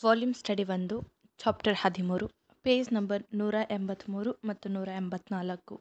volume study ಒಂದು chapter ಹದಿಮೂರು page number ನೂರ ಎಂಬತ್ತ್ಮೂರು ಮತ್ತು ನೂರ ಎಂಬತ್ತ್ನಾಲ್ಕು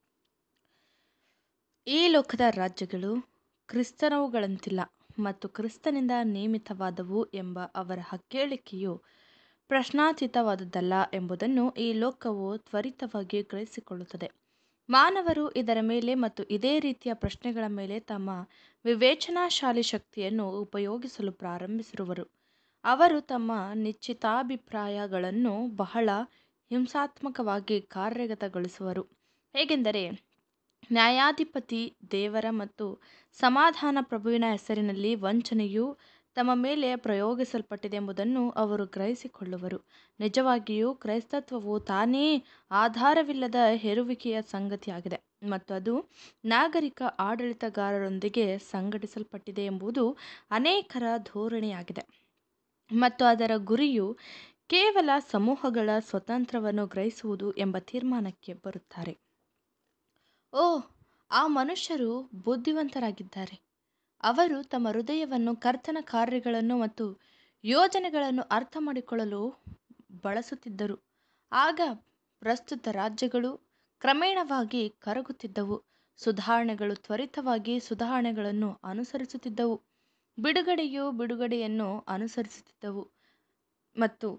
ಈ ಲೋಕದ ರಾಜ್ಯಗಳು ಕ್ರಿಸ್ತನವುಗಳಂತಿಲ್ಲ ಮತ್ತು ಕ್ರಿಸ್ತನಿಂದ ನೇಮಿತವಾದವು ಎಂಬ ಅವರ ಹೇಳಿಕೆಯು ಪ್ರಶ್ನಾತೀತವಾದುದಲ್ಲ ಎಂಬುದನ್ನು ಈ ಲೋಕವು ತ್ವರಿತವಾಗಿ ಗ್ರಹಿಸಿಕೊಳ್ಳುತ್ತದೆ ಮಾನವರು ಇದರ ಮೇಲೆ ಮತ್ತು ಇದೇ ರೀತಿಯ ಪ್ರಶ್ನೆಗಳ ಮೇಲೆ ತಮ್ಮ ವಿವೇಚನಾಶಾಲಿ ಶಕ್ತಿಯನ್ನು ಉಪಯೋಗಿಸಲು ಪ್ರಾರಂಭಿಸಿರುವರು ಅವರು ತಮ್ಮ ನಿಶ್ಚಿತಾಭಿಪ್ರಾಯಗಳನ್ನು ಬಹಳ ಹಿಂಸಾತ್ಮಕವಾಗಿ ಕಾರ್ಯಗತಗೊಳಿಸುವರು ಹೇಗೆಂದರೆ ನ್ಯಾಯಾಧಿಪತಿ ದೇವರ ಮತ್ತು ಸಮಾಧಾನ ಪ್ರಭುವಿನ ಹೆಸರಿನಲ್ಲಿ ವಂಚನೆಯು ತಮ್ಮ ಮೇಲೆ ಪ್ರಯೋಗಿಸಲ್ಪಟ್ಟಿದೆಂಬುದನ್ನು ಅವರು ಗ್ರಹಿಸಿಕೊಳ್ಳುವರು ನಿಜವಾಗಿಯೂ ಕ್ರೈಸ್ತತ್ವವು ತಾನೇ ಆಧಾರವಿಲ್ಲದ ಹೇರುವಿಕೆಯ ಸಂಗತಿಯಾಗಿದೆ ಮತ್ತು ಅದು ನಾಗರಿಕ ಆಡಳಿತಗಾರರೊಂದಿಗೆ ಸಂಘಟಿಸಲ್ಪಟ್ಟಿದೆ ಎಂಬುದು ಅನೇಕರ ಧೋರಣೆಯಾಗಿದೆ ಮತ್ತು ಅದರ ಗುರಿಯು ಕೇವಲ ಸಮೂಹಗಳ ಸ್ವಾತಂತ್ರ್ಯವನ್ನು ಗ್ರಹಿಸುವುದು ಎಂಬ ತೀರ್ಮಾನಕ್ಕೆ ಬರುತ್ತಾರೆ ಓ ಆ ಮನುಷ್ಯರು ಬುದ್ಧಿವಂತರಾಗಿದ್ದಾರೆ ಅವರು ತಮ್ಮ ಹೃದಯವನ್ನು ಕರ್ತನ ಕಾರ್ಯಗಳನ್ನು ಮತ್ತು ಯೋಜನೆಗಳನ್ನು ಅರ್ಥಮಾಡಿಕೊಳ್ಳಲು ಬಳಸುತ್ತಿದ್ದರು ಆಗ ಪ್ರಸ್ತುತ ರಾಜ್ಯಗಳು ಕ್ರಮೇಣವಾಗಿ ಕರಗುತ್ತಿದ್ದವು ಸುಧಾರಣೆಗಳು ತ್ವರಿತವಾಗಿ ಸುಧಾರಣೆಗಳನ್ನು ಅನುಸರಿಸುತ್ತಿದ್ದವು ಬಿಡುಗಡೆಯು ಬಿಡುಗಡೆಯನ್ನು ಅನುಸರಿಸುತ್ತಿದ್ದವು ಮತ್ತು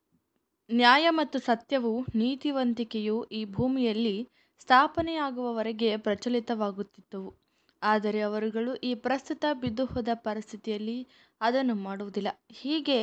ನ್ಯಾಯ ಮತ್ತು ಸತ್ಯವು ನೀತಿವಂತಿಕೆಯು ಈ ಭೂಮಿಯಲ್ಲಿ ಸ್ಥಾಪನೆಯಾಗುವವರೆಗೆ ಪ್ರಚಲಿತವಾಗುತ್ತಿದ್ದವು ಆದರೆ ಅವರುಗಳು ಈ ಪ್ರಸ್ತುತ ಬಿದ್ದುಹೋದ ಪರಿಸ್ಥಿತಿಯಲ್ಲಿ ಅದನ್ನು ಮಾಡುವುದಿಲ್ಲ ಹೀಗೆ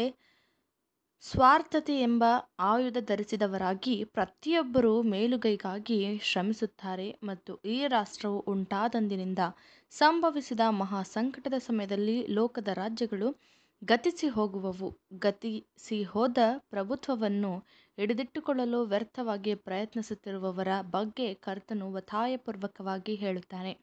ಸ್ವಾರ್ಥತೆ ಎಂಬ ಆಯುಧ ಧರಿಸಿದವರಾಗಿ ಪ್ರತಿಯೊಬ್ಬರೂ ಮೇಲುಗೈಗಾಗಿ ಶ್ರಮಿಸುತ್ತಾರೆ ಮತ್ತು ಈ ರಾಷ್ಟ್ರವು ಉಂಟಾದಂದಿನಿಂದ ಸಂಭವಿಸಿದ ಮಹಾ ಸಂಕಟದ ಸಮಯದಲ್ಲಿ ಲೋಕದ ರಾಜ್ಯಗಳು ಗತಿಸಿ ಹೋಗುವವು ಗತಿಸಿ ಹೋದ ಪ್ರಭುತ್ವವನ್ನು ಹಿಡಿದಿಟ್ಟುಕೊಳ್ಳಲು ವ್ಯರ್ಥವಾಗಿ ಪ್ರಯತ್ನಿಸುತ್ತಿರುವವರ ಬಗ್ಗೆ ಕರ್ತನು ಒತ್ತಾಯಪೂರ್ವಕವಾಗಿ ಹೇಳುತ್ತಾನೆ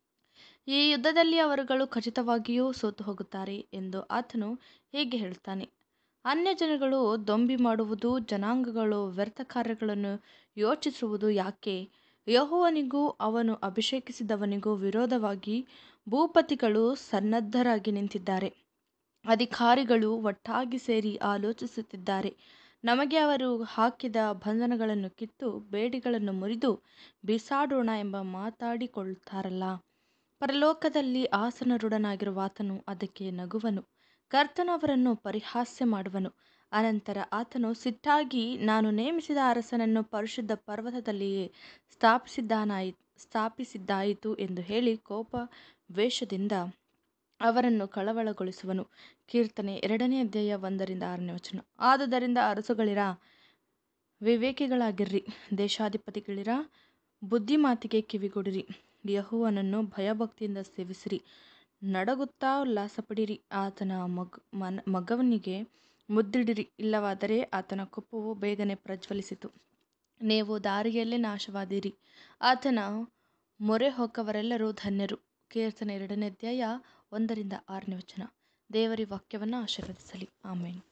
ಈ ಯುದ್ಧದಲ್ಲಿ ಅವರುಗಳು ಖಚಿತವಾಗಿಯೂ ಸೋತು ಹೋಗುತ್ತಾರೆ ಎಂದು ಆತನು ಹೀಗೆ ಹೇಳುತ್ತಾನೆ ಅನ್ಯಜನಗಳು ದೊಂಬಿ ಮಾಡುವುದು ಜನಾಂಗಗಳು ವ್ಯರ್ಥ ಕಾರ್ಯಗಳನ್ನು ಯೋಚಿಸುವುದು ಯಾಕೆ ಯೆಹೋವನಿಗೂ ಅವನು ಅಭಿಷೇಕಿಸಿದವನಿಗೂ ವಿರೋಧವಾಗಿ ಭೂಪತಿಗಳು ಸನ್ನದ್ಧರಾಗಿ ನಿಂತಿದ್ದಾರೆ ಅಧಿಕಾರಿಗಳು ಒಟ್ಟಾಗಿ ಸೇರಿ ಆಲೋಚಿಸುತ್ತಿದ್ದಾರೆ ನಮಗೆ ಅವರು ಹಾಕಿದ ಬಂಧನಗಳನ್ನು ಕಿತ್ತು ಬೇಡಿಗಳನ್ನು ಮುರಿದು ಬಿಸಾಡೋಣ ಎಂಬ ಮಾತಾಡಿಕೊಳ್ಳುತ್ತಾರಲ್ಲ ಪರಲೋಕದಲ್ಲಿ ಆಸನರೂಢನಾಗಿರುವ ಆತನು ಅದಕ್ಕೆ ನಗುವನು ಕರ್ತನು ಅವರನ್ನು ಪರಿಹಾಸ್ಯ ಮಾಡುವನು ಅನಂತರ ಆತನು ಸಿಟ್ಟಾಗಿ ನಾನು ನೇಮಿಸಿದ ಅರಸನನ್ನು ಪರಿಶುದ್ಧ ಪರ್ವತದಲ್ಲಿಯೇ ಸ್ಥಾಪಿಸಿದ್ದಾನಾಯಿ ಸ್ಥಾಪಿಸಿದ್ದಾಯಿತು ಎಂದು ಹೇಳಿ ಕೋಪ ವೇಷದಿಂದ ಅವರನ್ನು ಕಳವಳಗೊಳಿಸುವನು ಕೀರ್ತನೆ ಎರಡನೇ ಅಧ್ಯಾಯ ಒಂದರಿಂದ ಆರನೇ ವಚನ ಆದುದರಿಂದ ಅರಸುಗಳಿರ ವಿವೇಕಿಗಳಾಗಿರ್ರಿ ದೇಶಾಧಿಪತಿಗಳಿರ ಬುದ್ಧಿಮಾತಿಗೆ ಕಿವಿಗೊಡಿರಿ ಯಹೋವನನ್ನು ಭಯಭಕ್ತಿಯಿಂದ ಸೇವಿಸಿರಿ ನಡಗುತ್ತಾ ಉಲ್ಲಾಸಪಡಿರಿ ಆತನ ಮಗ್ ಮನ ಮಗವನಿಗೆ ಮುದ್ದಿಡಿರಿ ಇಲ್ಲವಾದರೆ ಆತನ ಕೋಪವು ಬೇಗನೆ ಪ್ರಜ್ವಲಿಸಿತು ನೀವು ದಾರಿಯಲ್ಲೇ ನಾಶವಾದಿರಿ ಆತನ ಮೊರೆ ಹೊಕ್ಕವರೆಲ್ಲರೂ ಧನ್ಯರು ಕೀರ್ತನೆ ಎರಡನೇ ಅಧ್ಯಾಯ ಒಂದರಿಂದ ಆರನೇ ವಚನ ದೇವರಿ ವಾಕ್ಯವನ್ನು ಆಶೀರ್ವದಿಸಲಿ ಆಮೇಲೆ